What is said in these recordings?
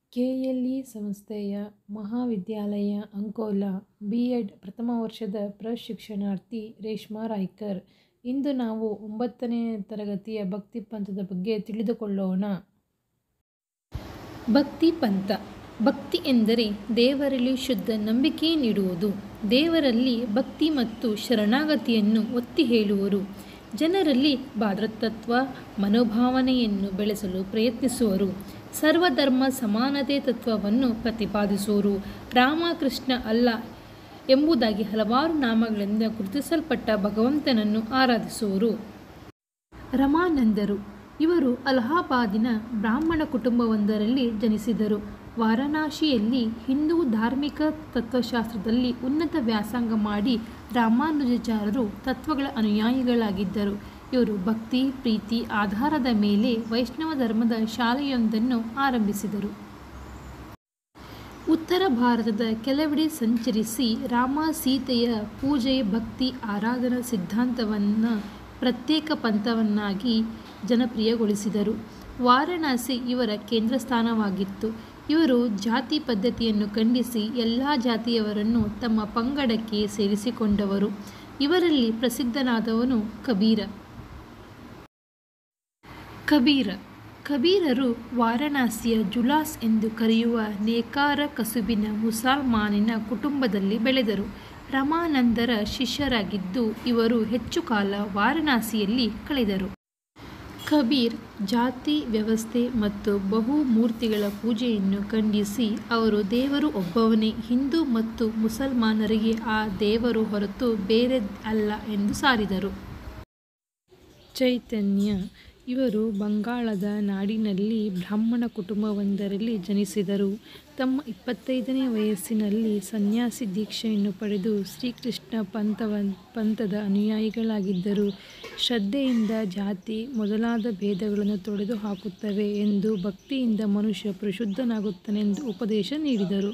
KLE ಸಂಸ್ಥೆಯ ಮಹಾವಿದ್ಯಾಲಯ Ankola B Ed ಪ್ರಥಮ ವರ್ಷದ ಪ್ರಶಿಕ್ಷಣಾರ್ಥಿ ರೇಷ್ಮಾ ರಾಯ್ಕರ್ ಇಂದು ನಾವು ಒಂಬತ್ತನೇ ತರಗತಿಯ ಭಕ್ತಿ ಪಂಥದ ಬಗ್ಗೆ ತಿಳಿದುಕೊಳ್ಳೋಣ ಭಕ್ತಿ ಪಂಥ ಭಕ್ತಿ ಎಂದರೆ ದೇವರಲ್ಲಿ ಶುದ್ಧ ನಂಬಿಕೆ ನೀಡುವುದು ದೇವರಲ್ಲಿ ಭಕ್ತಿ ಮತ್ತು ಶರಣಾಗತಿಯನ್ನು ಒತ್ತಿ ಹೇಳುವರು ಜನರಲ್ಲಿ ಭಾತೃತ್ವ ಮನೋಭಾವನೆಯನ್ನು ಬೆಳೆಸಲು ಪ್ರಯತ್ನಿಸುವರು ಸರ್ವಧರ್ಮ ಸಮಾನತೆ ತತ್ವವನ್ನು ಪ್ರತಿಪಾದಿಸುವರು ರಾಮ ಕೃಷ್ಣ ಅಲ್ಲ ಎಂಬುದಾಗಿ ಹಲವಾರು ನಾಮಗಳಿಂದ ಗುರುತಿಸಲ್ಪಟ್ಟ ಭಗವಂತನನ್ನು ಆರಾಧಿಸುವರು ರಮಾನಂದರು ಇವರು ಅಲಹಾಬಾದಿನ ಬ್ರಾಹ್ಮಣ ಕುಟುಂಬವೊಂದರಲ್ಲಿ ಜನಿಸಿದರು ವಾರಣಾಸಿಯಲ್ಲಿ ಹಿಂದೂ ಧಾರ್ಮಿಕ ತತ್ವಶಾಸ್ತ್ರದಲ್ಲಿ ಉನ್ನತ ವ್ಯಾಸಂಗ ಮಾಡಿ ರಾಮಾನುಜಾಚಾರ್ಯರು ತತ್ವಗಳ ಅನುಯಾಯಿಗಳಾಗಿದ್ದರು ಇವರು ಭಕ್ತಿ ಪ್ರೀತಿ ಆಧಾರದ ಮೇಲೆ ವೈಷ್ಣವ ಧರ್ಮದ ಶಾಲೆಯೊಂದನ್ನು ಆರಂಭಿಸಿದರು ಉತ್ತರ ಭಾರತದ ಕೆಲವೆಡೆ ಸಂಚರಿಸಿ ರಾಮ ಸೀತೆಯ ಪೂಜೆ ಭಕ್ತಿ ಆರಾಧನಾ ಸಿದ್ಧಾಂತವನ್ನು ಪ್ರತ್ಯೇಕ ಪಂಥವನ್ನಾಗಿ ಜನಪ್ರಿಯಗೊಳಿಸಿದರು ವಾರಣಾಸಿ ಇವರ ಕೇಂದ್ರ ಸ್ಥಾನವಾಗಿತ್ತು ಇವರು ಜಾತಿ ಪದ್ಧತಿಯನ್ನು ಖಂಡಿಸಿ ಎಲ್ಲ ಜಾತಿಯವರನ್ನು ತಮ್ಮ ಪಂಗಡಕ್ಕೆ ಸೇರಿಸಿಕೊಂಡವರು ಇವರಲ್ಲಿ ಪ್ರಸಿದ್ಧನಾದವನು ಕಬೀರ ಕಬೀರ ಕಬೀರರು ವಾರಣಾಸಿಯ ಜುಲಾಸ್ ಎಂದು ಕರೆಯುವ ನೇಕಾರ ಕಸುಬಿನ ಮುಸಲ್ಮಾನಿನ ಕುಟುಂಬದಲ್ಲಿ ಬೆಳೆದರು ರಮಾನಂದರ ಶಿಷ್ಯರಾಗಿದ್ದು ಇವರು ಹೆಚ್ಚು ಕಾಲ ವಾರಣಾಸಿಯಲ್ಲಿ ಕಳೆದರು ಕಬೀರ್ ಜಾತಿ ವ್ಯವಸ್ಥೆ ಮತ್ತು ಬಹುಮೂರ್ತಿಗಳ ಪೂಜೆಯನ್ನು ಖಂಡಿಸಿ ಅವರು ದೇವರು ಒಬ್ಬವನೇ ಹಿಂದೂ ಮತ್ತು ಮುಸಲ್ಮಾನರಿಗೆ ಆ ದೇವರು ಹೊರತು ಬೇರೆ ಅಲ್ಲ ಎಂದು ಸಾರಿದರು ಚೈತನ್ಯ ಇವರು ಬಂಗಾಳದ ನಾಡಿನಲ್ಲಿ ಬ್ರಾಹ್ಮಣ ಕುಟುಂಬವೊಂದರಲ್ಲಿ ಜನಿಸಿದರು ತಮ್ಮ ಇಪ್ಪತ್ತೈದನೇ ವಯಸ್ಸಿನಲ್ಲಿ ಸನ್ಯಾಸಿ ದೀಕ್ಷೆಯನ್ನು ಪಡೆದು ಶ್ರೀಕೃಷ್ಣ ಪಂಥವ ಪಂಥದ ಅನುಯಾಯಿಗಳಾಗಿದ್ದರು ಶ್ರದ್ಧೆಯಿಂದ ಜಾತಿ ಮೊದಲಾದ ಭೇದಗಳನ್ನು ತೊಡೆದು ಹಾಕುತ್ತವೆ ಎಂದು ಭಕ್ತಿಯಿಂದ ಮನುಷ್ಯ ಪರಿಶುದ್ಧನಾಗುತ್ತಾನೆಂದು ಉಪದೇಶ ನೀಡಿದರು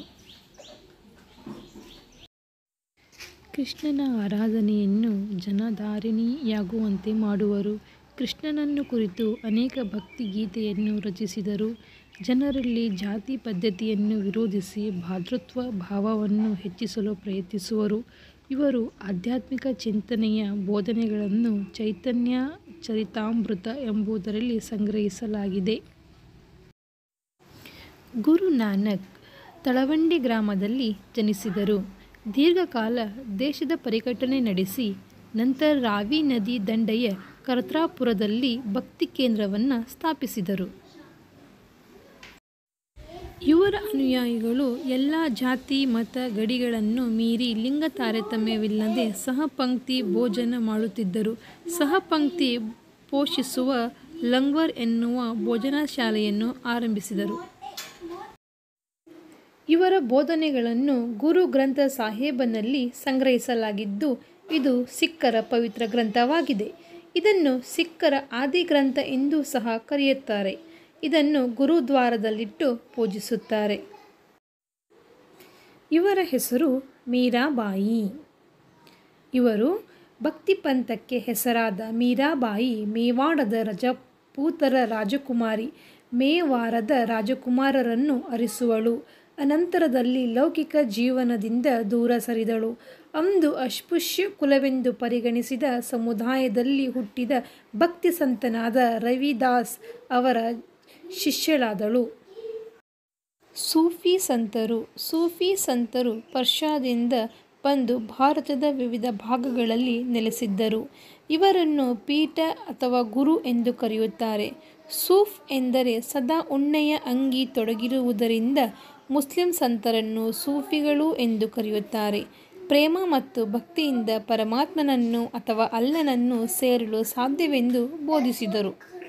ಕೃಷ್ಣನ ಆರಾಧನೆಯನ್ನು ಜನಧಾರಿಣಿಯಾಗುವಂತೆ ಮಾಡುವರು ಕೃಷ್ಣನನ್ನು ಕುರಿತು ಅನೇಕ ಭಕ್ತಿ ಗೀತೆಯನ್ನು ರಚಿಸಿದರು ಜನರಲ್ಲಿ ಜಾತಿ ಪದ್ಧತಿಯನ್ನು ವಿರೋಧಿಸಿ ಭ್ರಾತೃತ್ವ ಭಾವವನ್ನು ಹೆಚ್ಚಿಸಲು ಪ್ರಯತ್ನಿಸುವರು ಇವರು ಆಧ್ಯಾತ್ಮಿಕ ಚಿಂತನೆಯ ಬೋಧನೆಗಳನ್ನು ಚೈತನ್ಯ ಚರಿತಾಮೃತ ಎಂಬುದರಲ್ಲಿ ಸಂಗ್ರಹಿಸಲಾಗಿದೆ ಗುರು ನಾನಕ್ ತಳವಂಡಿ ಗ್ರಾಮದಲ್ಲಿ ಜನಿಸಿದರು ದೀರ್ಘಕಾಲ ದೇಶದ ಪರಿಕಟನೆ ನಡೆಸಿ ನಂತರ ರಾವಿ ನದಿ ದಂಡೆಯ ಕರ್ತಾರ್ಪುರದಲ್ಲಿ ಭಕ್ತಿ ಕೇಂದ್ರವನ್ನು ಸ್ಥಾಪಿಸಿದರು ಇವರ ಅನುಯಾಯಿಗಳು ಎಲ್ಲ ಜಾತಿ ಮತ ಗಡಿಗಳನ್ನು ಮೀರಿ ಲಿಂಗ ತಾರತಮ್ಯವಿಲ್ಲದೆ ಸಹಪಂಕ್ತಿ ಭೋಜನ ಮಾಡುತ್ತಿದ್ದರು ಸಹಪಂಕ್ತಿ ಪೋಷಿಸುವ ಲಂಗರ್ ಎನ್ನುವ ಭೋಜನ ಶಾಲೆಯನ್ನು ಆರಂಭಿಸಿದರು ಇವರ ಬೋಧನೆಗಳನ್ನು ಗುರು ಗ್ರಂಥ ಸಾಹೇಬನಲ್ಲಿ ಸಂಗ್ರಹಿಸಲಾಗಿದ್ದು ಇದು ಸಿಖ್ಖರ ಪವಿತ್ರ ಗ್ರಂಥವಾಗಿದೆ ಇದನ್ನು ಸಿಖ್ಖರ ಆದಿ ಗ್ರಂಥ ಎಂದೂ ಸಹ ಕರೆಯುತ್ತಾರೆ ಇದನ್ನು ಗುರುದ್ವಾರದಲ್ಲಿಟ್ಟು ಪೂಜಿಸುತ್ತಾರೆ ಇವರ ಹೆಸರು ಮೀರಾಬಾಯಿ ಇವರು ಭಕ್ತಿ ಪಂಥಕ್ಕೆ ಹೆಸರಾದ ಮೀರಾಬಾಯಿ ಮೇವಾಡದ ರಜಪೂತರ ರಾಜಕುಮಾರಿ ಮೇವಾರದ ರಾಜಕುಮಾರರನ್ನು ಅರಿಸುವಳು ಅನಂತರದಲ್ಲಿ ಲೌಕಿಕ ಜೀವನದಿಂದ ದೂರ ಸರಿದಳು ಅಂದು ಅಸ್ಪೃಶ್ಯ ಕುಲವೆಂದು ಪರಿಗಣಿಸಿದ ಸಮುದಾಯದಲ್ಲಿ ಹುಟ್ಟಿದ ಭಕ್ತಿ ಸಂತನಾದ ರವಿದಾಸ್ ಅವರ ಶಿಷ್ಯಳಾದಳು ಸೂಫಿ ಸಂತರು ಸೂಫಿ ಸಂತರು ಪರ್ಷಾದಿಂದ ಬಂದು ಭಾರತದ ವಿವಿಧ ಭಾಗಗಳಲ್ಲಿ ನೆಲೆಸಿದ್ದರು ಇವರನ್ನು ಪೀಠ ಅಥವಾ ಗುರು ಎಂದು ಕರೆಯುತ್ತಾರೆ ಸೂಫ್ ಎಂದರೆ ಸದಾ ಉಣ್ಣೆಯ ಅಂಗಿ ತೊಡಗಿರುವುದರಿಂದ ಮುಸ್ಲಿಂ ಸಂತರನ್ನು ಸೂಫಿಗಳು ಎಂದು ಕರೆಯುತ್ತಾರೆ ಪ್ರೇಮ ಮತ್ತು ಭಕ್ತಿಯಿಂದ ಪರಮಾತ್ಮನನ್ನು ಅಥವಾ ಅಲ್ಲನನ್ನು ಸೇರಲು ಸಾಧ್ಯವೆಂದು ಬೋಧಿಸಿದರು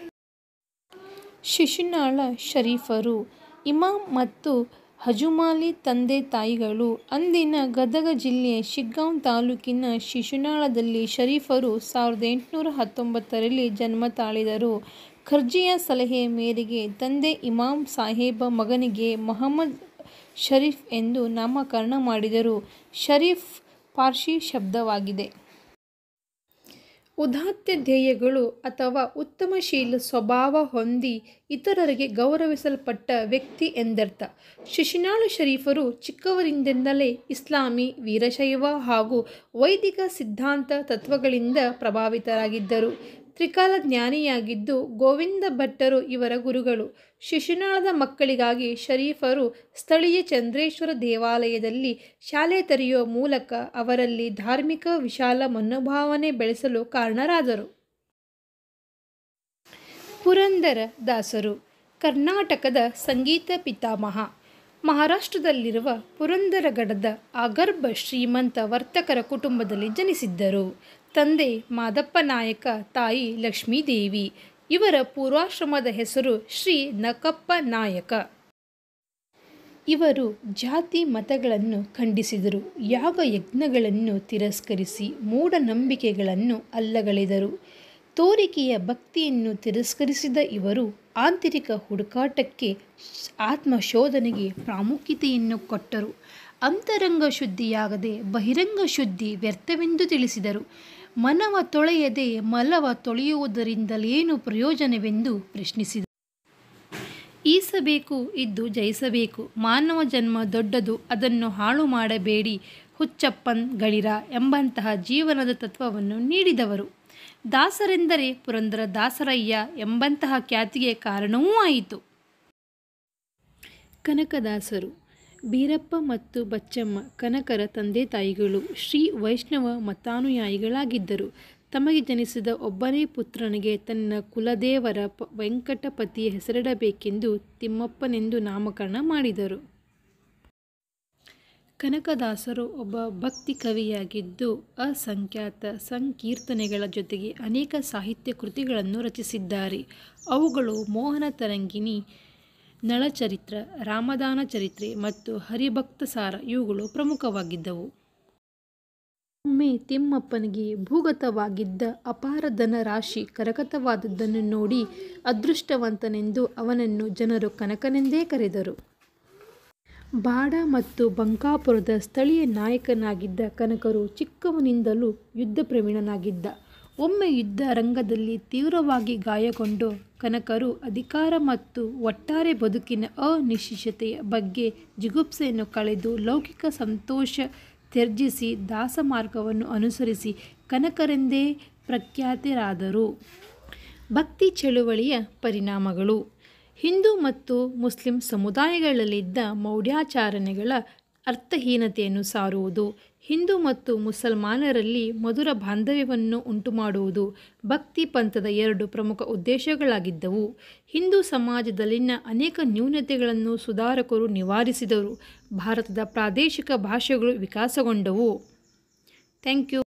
ಶಿಶುನಾಳ ಶರೀಫರು ಇಮಾಮ್ ಮತ್ತು ಹಜುಮಾಲಿ ತಂದೆ ತಾಯಿಗಳು ಅಂದಿನ ಗದಗ ಜಿಲ್ಲೆಯ ಶಿಗ್ಗಾಂವ್ ತಾಲೂಕಿನ ಶಿಶುನಾಳದಲ್ಲಿ ಶರೀಫರು ಸಾವಿರದ ಎಂಟುನೂರ ಹತ್ತೊಂಬತ್ತರಲ್ಲಿ ಜನ್ಮ ತಾಳಿದರು ಖರ್ಜಿಯ ಸಲಹೆಯ ಮೇರೆಗೆ ತಂದೆ ಇಮಾಮ್ ಸಾಹೇಬ ಮಗನಿಗೆ ಮೊಹಮ್ಮದ್ ಶರೀಫ್ ಎಂದು ನಾಮಕರಣ ಮಾಡಿದರು ಶರೀಫ್ ಪಾರ್ಸಿ ಶಬ್ದವಾಗಿದೆ ಉದಾತ್ತ ಧ್ಯೇಯಗಳು ಅಥವಾ ಉತ್ತಮಶೀಲ ಸ್ವಭಾವ ಹೊಂದಿ ಇತರರಿಗೆ ಗೌರವಿಸಲ್ಪಟ್ಟ ವ್ಯಕ್ತಿ ಎಂದರ್ಥ ಶಿಶುನಾಳ ಶರೀಫರು ಚಿಕ್ಕವರಿಂದಲೇ ಇಸ್ಲಾಮಿ ವೀರಶೈವ ಹಾಗೂ ವೈದಿಕ ಸಿದ್ಧಾಂತ ತತ್ವಗಳಿಂದ ಪ್ರಭಾವಿತರಾಗಿದ್ದರು ತ್ರಿಕಾಲ ಜ್ಞಾನಿಯಾಗಿದ್ದು ಗೋವಿಂದ ಭಟ್ಟರು ಇವರ ಗುರುಗಳು ಶಿಶುನಾಳದ ಮಕ್ಕಳಿಗಾಗಿ ಶರೀಫರು ಸ್ಥಳೀಯ ಚಂದ್ರೇಶ್ವರ ದೇವಾಲಯದಲ್ಲಿ ಶಾಲೆ ತೆರೆಯುವ ಮೂಲಕ ಅವರಲ್ಲಿ ಧಾರ್ಮಿಕ ವಿಶಾಲ ಮನೋಭಾವನೆ ಬೆಳೆಸಲು ಕಾರಣರಾದರು ಪುರಂದರ ದಾಸರು ಕರ್ನಾಟಕದ ಸಂಗೀತ ಪಿತಾಮಹ ಮಹಾರಾಷ್ಟ್ರದಲ್ಲಿರುವ ಪುರಂದರಗಡದ ಆಗರ್ಭ ಶ್ರೀಮಂತ ವರ್ತಕರ ಕುಟುಂಬದಲ್ಲಿ ಜನಿಸಿದ್ದರು ತಂದೆ ಮಾದಪ್ಪ ನಾಯಕ ತಾಯಿ ಲಕ್ಷ್ಮೀದೇವಿ ಇವರ ಪೂರ್ವಾಶ್ರಮದ ಹೆಸರು ಶ್ರೀ ನಕಪ್ಪ ನಾಯಕ ಇವರು ಜಾತಿ ಮತಗಳನ್ನು ಖಂಡಿಸಿದರು ಯಾಗ ಯಜ್ಞಗಳನ್ನು ತಿರಸ್ಕರಿಸಿ ಮೂಢನಂಬಿಕೆಗಳನ್ನು ಅಲ್ಲಗಳೆದರು ತೋರಿಕೆಯ ಭಕ್ತಿಯನ್ನು ತಿರಸ್ಕರಿಸಿದ ಇವರು ಆಂತರಿಕ ಹುಡುಕಾಟಕ್ಕೆ ಆತ್ಮಶೋಧನೆಗೆ ಪ್ರಾಮುಖ್ಯತೆಯನ್ನು ಕೊಟ್ಟರು ಅಂತರಂಗ ಶುದ್ಧಿಯಾಗದೆ ಬಹಿರಂಗ ಶುದ್ಧಿ ವ್ಯರ್ಥವೆಂದು ತಿಳಿಸಿದರು ಮನವ ತೊಳೆಯದೆ ಮಲವ ತೊಳೆಯುವುದರಿಂದಲೇನು ಪ್ರಯೋಜನವೆಂದು ಪ್ರಶ್ನಿಸಿದರು ಈಸಬೇಕು ಇದ್ದು ಜಯಿಸಬೇಕು ಮಾನವ ಜನ್ಮ ದೊಡ್ಡದು ಅದನ್ನು ಹಾಳು ಮಾಡಬೇಡಿ ಹುಚ್ಚಪ್ಪನ್ ಗಳಿರ ಎಂಬಂತಹ ಜೀವನದ ತತ್ವವನ್ನು ನೀಡಿದವರು ದಾಸರೆಂದರೆ ಪುರಂದರ ದಾಸರಯ್ಯ ಎಂಬಂತಹ ಖ್ಯಾತಿಗೆ ಕಾರಣವೂ ಆಯಿತು ಕನಕದಾಸರು ಬೀರಪ್ಪ ಮತ್ತು ಬಚ್ಚಮ್ಮ ಕನಕರ ತಂದೆ ತಾಯಿಗಳು ಶ್ರೀ ವೈಷ್ಣವ ಮತಾನುಯಾಯಿಗಳಾಗಿದ್ದರು ತಮಗೆ ಜನಿಸಿದ ಒಬ್ಬನೇ ಪುತ್ರನಿಗೆ ತನ್ನ ಕುಲದೇವರ ಪ ವೆಂಕಟಪತಿಯ ಹೆಸರಿಡಬೇಕೆಂದು ತಿಮ್ಮಪ್ಪನೆಂದು ನಾಮಕರಣ ಮಾಡಿದರು ಕನಕದಾಸರು ಒಬ್ಬ ಭಕ್ತಿ ಕವಿಯಾಗಿದ್ದು ಅಸಂಖ್ಯಾತ ಸಂಕೀರ್ತನೆಗಳ ಜೊತೆಗೆ ಅನೇಕ ಸಾಹಿತ್ಯ ಕೃತಿಗಳನ್ನು ರಚಿಸಿದ್ದಾರೆ ಅವುಗಳು ಮೋಹನ ತರಂಗಿಣಿ ನಳಚರಿತ್ರ ರಾಮದಾನ ಚರಿತ್ರೆ ಮತ್ತು ಹರಿಭಕ್ತಸಾರ ಇವುಗಳು ಪ್ರಮುಖವಾಗಿದ್ದವು ಒಮ್ಮೆ ತಿಮ್ಮಪ್ಪನಿಗೆ ಭೂಗತವಾಗಿದ್ದ ಅಪಾರ ಧನ ರಾಶಿ ಕರಗತವಾದದ್ದನ್ನು ನೋಡಿ ಅದೃಷ್ಟವಂತನೆಂದು ಅವನನ್ನು ಜನರು ಕನಕನೆಂದೇ ಕರೆದರು ಬಾಡ ಮತ್ತು ಬಂಕಾಪುರದ ಸ್ಥಳೀಯ ನಾಯಕನಾಗಿದ್ದ ಕನಕರು ಚಿಕ್ಕವನಿಂದಲೂ ಯುದ್ಧ ಪ್ರವೀಣನಾಗಿದ್ದ ಒಮ್ಮೆ ಯುದ್ಧ ರಂಗದಲ್ಲಿ ತೀವ್ರವಾಗಿ ಗಾಯಗೊಂಡು ಕನಕರು ಅಧಿಕಾರ ಮತ್ತು ಒಟ್ಟಾರೆ ಬದುಕಿನ ಅನಿಶ್ಚಿತತೆಯ ಬಗ್ಗೆ ಜಿಗುಪ್ಸೆಯನ್ನು ಕಳೆದು ಲೌಕಿಕ ಸಂತೋಷ ತ್ಯಜಿಸಿ ದಾಸ ಮಾರ್ಗವನ್ನು ಅನುಸರಿಸಿ ಕನಕರೆಂದೇ ಪ್ರಖ್ಯಾತರಾದರು ಭಕ್ತಿ ಚಳುವಳಿಯ ಪರಿಣಾಮಗಳು ಹಿಂದೂ ಮತ್ತು ಮುಸ್ಲಿಂ ಸಮುದಾಯಗಳಲ್ಲಿದ್ದ ಮೌಢ್ಯಾಚರಣೆಗಳ ಅರ್ಥಹೀನತೆಯನ್ನು ಸಾರುವುದು ಹಿಂದೂ ಮತ್ತು ಮುಸಲ್ಮಾನರಲ್ಲಿ ಮಧುರ ಬಾಂಧವ್ಯವನ್ನು ಉಂಟುಮಾಡುವುದು ಭಕ್ತಿ ಪಂಥದ ಎರಡು ಪ್ರಮುಖ ಉದ್ದೇಶಗಳಾಗಿದ್ದವು ಹಿಂದೂ ಸಮಾಜದಲ್ಲಿನ ಅನೇಕ ನ್ಯೂನತೆಗಳನ್ನು ಸುಧಾರಕರು ನಿವಾರಿಸಿದರು ಭಾರತದ ಪ್ರಾದೇಶಿಕ ಭಾಷೆಗಳು ವಿಕಾಸಗೊಂಡವು ಥ್ಯಾಂಕ್ ಯು